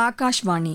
ஆகாஷ்வாணி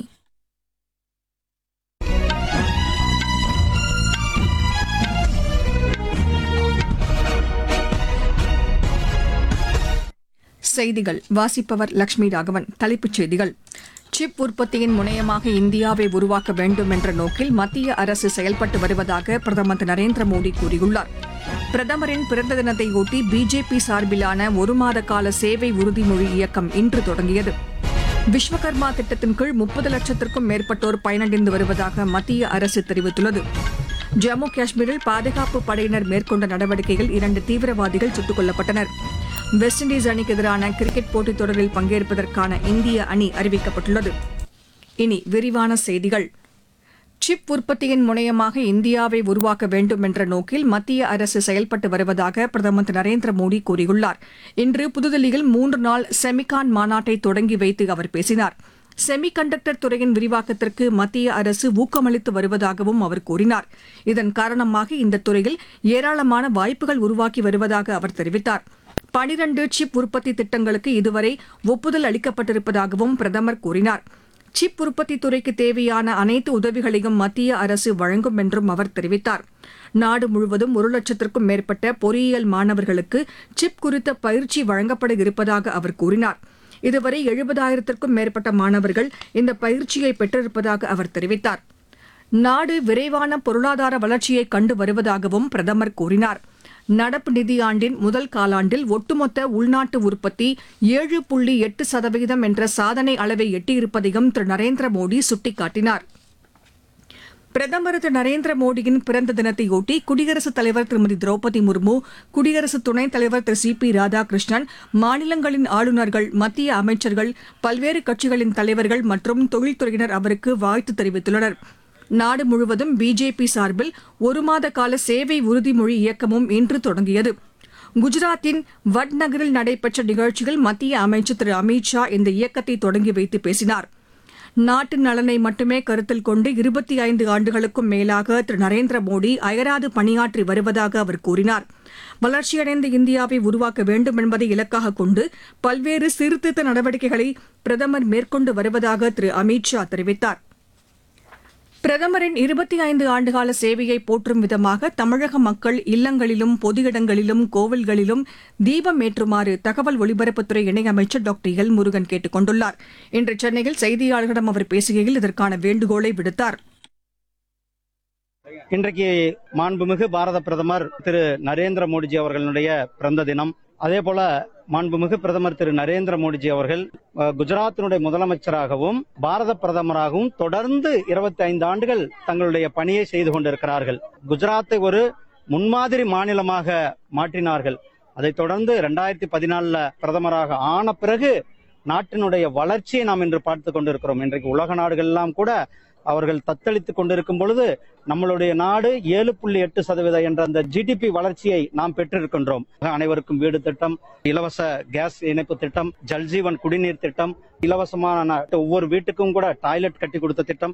செய்திகள் வாசிப்பவர் லட்சுமி ராகவன் தலைப்புச் செய்திகள் சிப் உற்பத்தியின் முனையமாக இந்தியாவை உருவாக்க வேண்டும் என்ற நோக்கில் மத்திய அரசு செயல்பட்டு வருவதாக பிரதமர் திரு நரேந்திர மோடி கூறியுள்ளார் பிரதமரின் பிறந்த தினத்தையொட்டி பிஜேபி சார்பிலான ஒரு மாத கால சேவை உறுதிமொழி இயக்கம் இன்று தொடங்கியது விஸ்வகர்மா திட்டத்தின் கீழ் முப்பது லட்சத்திற்கும் மேற்பட்டோர் பயனடைந்து வருவதாக மத்திய அரசு தெரிவித்துள்ளது ஜம்மு காஷ்மீரில் பாதுகாப்பு படையினர் மேற்கொண்ட நடவடிக்கையில் இரண்டு தீவிரவாதிகள் சுட்டுக் கொல்லப்பட்டனர் வெஸ்ட் இண்டீஸ் அணிக்கு எதிரான கிரிக்கெட் போட்டித் தொடரில் பங்கேற்பதற்கான இந்திய அணி அறிவிக்கப்பட்டுள்ளது இனி விரிவான செய்திகள் சிப் உற்பத்தியின் முனையமாக இந்தியாவை உருவாக்க வேண்டும் என்ற நோக்கில் மத்திய அரசு செயல்பட்டு வருவதாக பிரதமர் திரு நரேந்திர மோடி கூறியுள்ளார் இன்று புதுதில்லியில் மூன்று நாள் செமிகான் மாநாட்டை தொடங்கி வைத்து அவர் பேசினார் செமி கண்டக்டர் துறையின் விரிவாக்கத்திற்கு மத்திய அரசு ஊக்கமளித்து வருவதாகவும் அவர் கூறினார் இதன் காரணமாக இந்த துறையில் ஏராளமான வாய்ப்புகள் உருவாக்கி வருவதாக அவர் தெரிவித்தார் பனிரண்டு சிப் உற்பத்தி திட்டங்களுக்கு இதுவரை ஒப்புதல் அளிக்கப்பட்டிருப்பதாகவும் பிரதமர் கூறினார் சிப் உற்பத்தி துறைக்கு தேவையான அனைத்து உதவிகளையும் மத்திய அரசு வழங்கும் என்றும் அவர் தெரிவித்தார் நாடு முழுவதும் ஒரு லட்சத்திற்கும் மேற்பட்ட பொறியியல் மாணவர்களுக்கு சிப் குறித்த பயிற்சி வழங்கப்பட இருப்பதாக அவர் கூறினார் இதுவரை எழுபதாயிரத்திற்கும் மேற்பட்ட மாணவர்கள் இந்த பயிற்சியை பெற்றிருப்பதாக அவர் தெரிவித்தார் நாடு விரைவான பொருளாதார வளர்ச்சியை கண்டு வருவதாகவும் பிரதமர் கூறினார் நடப்பு நிதியாண்டின் முதல் காலாண்டில் ஒட்டுமொத்த உள்நாட்டு உற்பத்தி ஏழு புள்ளி எட்டு சதவீதம் என்ற சாதனை அளவை எட்டியிருப்பதையும் திரு நரேந்திர மோடி சுட்டிக்காட்டினார் பிரதமர் திரு நரேந்திர மோடியின் பிறந்த தினத்தையொட்டி குடியரசுத் தலைவர் திருமதி திரௌபதி முர்மு குடியரசு துணைத் தலைவர் திரு சி பி ராதாகிருஷ்ணன் மாநிலங்களின் ஆளுநர்கள் மத்திய அமைச்சர்கள் பல்வேறு கட்சிகளின் தலைவர்கள் மற்றும் தொழில்துறையினர் அவருக்கு வாழ்த்து தெரிவித்துள்ளனர் நாடு முழுவதும் பிஜேபி சார்பில் ஒரு மாத கால சேவை உறுதிமொழி இயக்கமும் இன்று தொடங்கியது குஜராத்தின் வட்நகரில் நடைபெற்ற நிகழ்ச்சியில் மத்திய அமைச்சர் திரு அமித் ஷா இந்த இயக்கத்தை தொடங்கி வைத்து பேசினார் நாட்டின் நலனை மட்டுமே கருத்தில் கொண்டு இருபத்தி ஐந்து ஆண்டுகளுக்கும் மேலாக திரு நரேந்திர மோடி அயராது பணியாற்றி வருவதாக அவர் கூறினார் வளர்ச்சியடைந்த இந்தியாவை உருவாக்க வேண்டும் என்பதை இலக்காக கொண்டு பல்வேறு சீர்திருத்த நடவடிக்கைகளை பிரதமர் மேற்கொண்டு வருவதாக திரு அமித் ஷா தெரிவித்தார் பிரதமரின் இருபத்தி ஐந்து ஆண்டுகால சேவையை போற்றும் விதமாக தமிழக மக்கள் இல்லங்களிலும் பொது இடங்களிலும் கோவில்களிலும் தீபம் ஏற்றுமாறு தகவல் ஒலிபரப்புத்துறை இணையமைச்சர் டாக்டர் எல் முருகன் கேட்டுக் கொண்டுள்ளார் இன்று சென்னையில் செய்தியாளர்களிடம் அவர் பேசுகையில் இதற்கான வேண்டுகோளை விடுத்தார் இன்றைக்கு மாண்புமிகு பாரத பிரதமர் திரு நரேந்திர மோடிஜி அவர்களுடைய பிறந்த தினம் அதே போல மாண்புமிகு பிரதமர் திரு நரேந்திர மோடிஜி அவர்கள் அஹ், குஜராத்தினுடைய முதலமைச்சராகவும் பாரத பிரதமராகவும் தொடர்ந்து இருபத்தி ஐந்து ஆண்டுகள் தங்களுடைய பணியை செய்து கொண்டிருக்கிறார்கள் குஜராத்தை ஒரு முன்மாதிரி மாநிலமாக மாற்றினார்கள் அதைத் தொடர்ந்து ரெண்டாயிரத்தி பதினாலுல பிரதமராக ஆன பிறகு நாட்டினுடைய வளர்ச்சியை நாம் இன்று பார்த்து கொண்டிருக்கிறோம் இன்றைக்கு உலக நாடுகள் எல்லாம் கூட அவர்கள் தத்தளித்துக் கொண்டிருக்கும் பொழுது நம்மளுடைய நாடு ஏழு புள்ளி எட்டு சதவீதம் என்ற அந்த ஜிடிபி வளர்ச்சியை நாம் பெற்றிருக்கின்றோம் அனைவருக்கும் வீடு திட்டம் இலவச கேஸ் இணைப்பு திட்டம் ஜல்ஜீவன் குடிநீர் திட்டம் இலவசமான ஒவ்வொரு வீட்டுக்கும் கூட டாய்லெட் கட்டி கொடுத்த திட்டம்